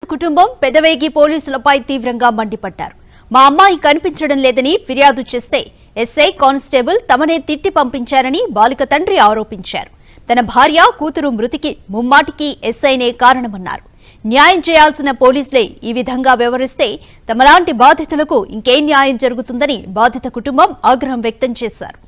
కుటుంబం పెదవేగి పోలీసులపై తీవ్రంగా మండిపడ్డారు మా అమ్మాయి కనిపించడం లేదని ఫిర్యాదు చేస్తే ఎస్ఐ కానిస్టేబుల్ తమనే తిట్టి పంపించారని బాలిక తండ్రి ఆరోపించారు తన భార్య కూతురు మృతికి ముమ్మాటికి ఎస్ఐనే కారణమన్నారు న్యాయం చేయాల్సిన పోలీసులే ఈ విధంగా వ్యవహరిస్తే తమలాంటి బాధితులకు ఇంకేం న్యాయం జరుగుతుందని బాధిత కుటుంబం ఆగ్రహం వ్యక్తం చేశారు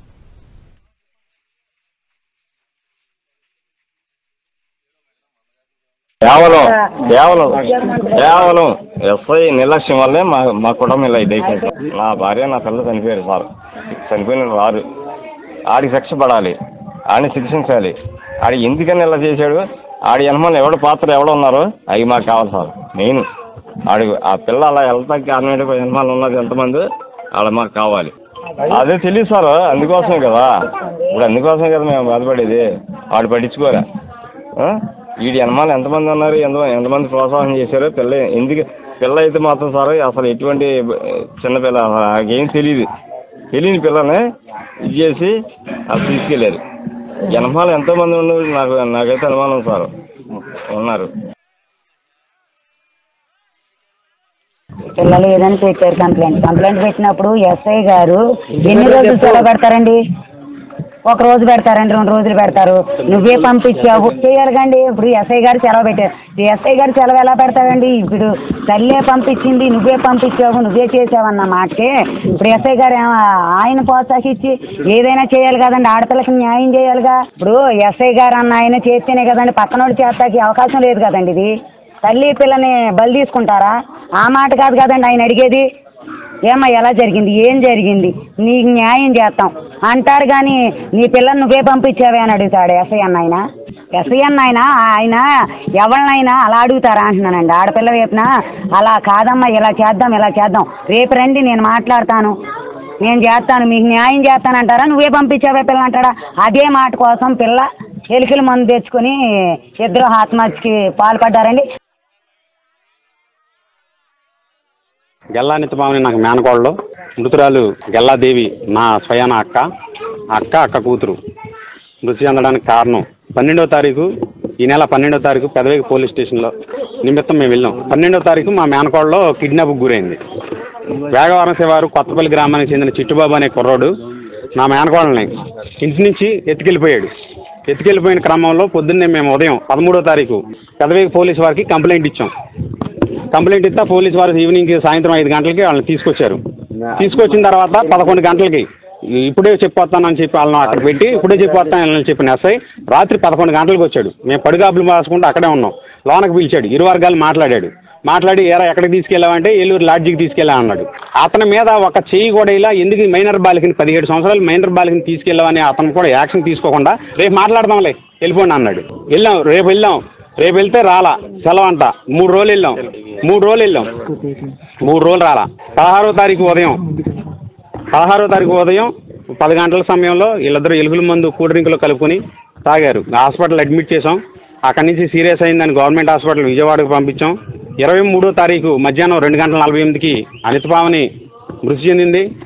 కేవలం కేవలం కేవలం ఎస్ఐ నిర్లక్ష్యం వల్లే మా మా కుటుంబం ఇలా ఇదైపోయింది సార్. నా భార్య నా పిల్లలు చనిపోయారు సార్ చనిపోయిన వారు ఆడికి శిక్ష పడాలి ఆడిని శిక్షించాలి ఆడి ఎందుకని ఇలా చేశాడు ఆడి యజమాని ఎవడు పాత్ర ఎవడు ఉన్నారు అవి మాకు కావాలి సార్ మెయిన్ ఆడి ఆ పిల్ల అలా వెళ్తాకి కారణం యజమానులు ఉన్నది ఎంతమంది అలా మాకు కావాలి అదే తెలియదు సార్ అందుకోసమే కదా ఇప్పుడు అందుకోసమే కదా మేము బాధపడేది వాడు పట్టించుకోరా ఆ? వీడి యజమానులు ఎంతమంది ఉన్నారు ఎంత ఎంతమంది ప్రోత్సాహం చేశారో పిల్ల ఎందుకు పిల్ల అయితే మాత్రం సార్ అసలు ఎటువంటి చిన్నపిల్ల ఏం తెలియదు తెలియని పిల్లని ఇది చేసి అసలు తీసుకెళ్ళారు జనమాలు ఎంతోమంది ఉన్నారు నాకు నాకైతే అనుమానం సార్ ఉన్నారు పిల్లలు ఏదని పెట్టారు కంప్లైంట్ కంప్లైంట్ పెట్టినప్పుడు ఎస్ఐ గారు ఎన్ని రోజులు సెలవు పెడతారండి ఒక రోజు పెడతారండి రెండు రోజులు పెడతారు నువ్వే పంపించావు చేయాలి కండి ఇప్పుడు ఎస్ఐ గారు సెలవు పెట్టారు ఎస్ఐ గారు సెలవు ఎలా పెడతాడండి ఇప్పుడు తల్లే పంపించింది నువ్వే పంపించావు నువ్వే చేసావన్న మాటకి ఇప్పుడు ఎస్ఐ గారు ఏమ- ఆయన ప్రోత్సహించి ఏదైనా చేయాలి కదండి ఆడపిల్లకి న్యాయం చేయాలిగా ఇప్పుడు ఎస్ఐ గారు అన్న ఆయన చేస్తేనే కదండి పక్కనోడు చేస్తాకి అవకాశం లేదు కదండి ఇది తల్లి పిల్లని బలి తీసుకుంటారా ఆ మాట కాదు కదండి ఆయన అడిగేది ఏమ్మా ఎలా జరిగింది ఏం జరిగింది నీకు న్యాయం చేస్తాం అంటారు కానీ నీ పిల్లని నువ్వే పంపించావే అని అడుగుతాడు ఎస్ఐ అన్న ఆయన ఎస్ఐ అన్న ఆయన ఆయన ఎవరినైనా అలా అడుగుతారా అంటున్నానండి ఆడపిల్ల వైపున అలా కాదమ్మా ఇలా చేద్దాం ఇలా చేద్దాం రేపు రండి నేను మాట్లాడతాను నేను చేస్తాను మీకు న్యాయం చేస్తానంటారా నువ్వే పంపించావే పిల్ల అంటాడా అదే మాట కోసం పిల్ల ఎలికల మందు తెచ్చుకొని ఇద్దరు ఆత్మహత్యకి పాల్పడ్డారండి గెల్లానితమామని నాకు మేనకోడలు మృతురాలు గెల్లాదేవి నా స్వయాన అక్క అక్క అక్క కూతురు మృతి చెందడానికి కారణం పన్నెండవ తారీఖు ఈ నెల పన్నెండవ తారీఖు పెదవేగి పోలీస్ స్టేషన్లో నిమిత్తం మేము వెళ్ళాం పన్నెండవ తారీఖు మా మేనకోడలో కిడ్నాప్కి గురైంది వేగవరం శివారు కొత్తపల్లి గ్రామానికి చెందిన చిట్టుబాబు అనే కుర్రోడు నా మేనకోడల్ని ఇంటి నుంచి ఎత్తుకెళ్ళిపోయాడు ఎత్తుకెళ్ళిపోయిన క్రమంలో పొద్దున్నే మేము ఉదయం పదమూడో తారీఖు పెదవేగి పోలీస్ వారికి కంప్లైంట్ ఇచ్చాం కంప్లైంట్ ఇస్తే పోలీస్ వారు ఈవినింగ్ సాయంత్రం ఐదు గంటలకి వాళ్ళని తీసుకొచ్చారు తీసుకొచ్చిన తర్వాత పదకొండు గంటలకి ఇప్పుడే చెప్పొస్తానని చెప్పి వాళ్ళని అక్కడ పెట్టి ఇప్పుడే చెప్పొస్తానని చెప్పిన ఎస్ఐ రాత్రి పదకొండు గంటలకు వచ్చాడు మేము పడుగాపులు రాసుకుంటూ అక్కడే ఉన్నాం లోనకి పిలిచాడు ఇరు వర్గాలు మాట్లాడాడు మాట్లాడి ఎరా ఎక్కడికి తీసుకెళ్ళావంటే ఏలూరు లాడ్జికి తీసుకెళ్ళా అన్నాడు అతని మీద ఒక చెయ్యి కూడా ఇలా ఎందుకు మైనర్ బాలికని పదిహేడు సంవత్సరాలు మైనర్ బాలికని తీసుకెళ్ళావని అతను కూడా యాక్షన్ తీసుకోకుండా రేపు మాట్లాడదాంలే వెళ్ళిపోండి అన్నాడు వెళ్ళాం రేపు వెళ్ళాం రేపు వెళ్తే రాలా సెలవు అంట మూడు రోజులు వెళ్ళాం మూడు రోజులు వెళ్ళాం మూడు రోజులు రాలా పదహారో తారీఖు ఉదయం పదహారో తారీఖు ఉదయం పది గంటల సమయంలో వీళ్ళిద్దరు ఎలుగుల మందు కూల్ డ్రింకులు కలుపుకొని తాగారు హాస్పిటల్ అడ్మిట్ చేసాం అక్కడి నుంచి సీరియస్ అయిందని గవర్నమెంట్ హాస్పిటల్ విజయవాడకు పంపించాం ఇరవై మూడో తారీఖు మధ్యాహ్నం రెండు గంటల నలభై ఎనిమిదికి అనితపావని మృతి చెందింది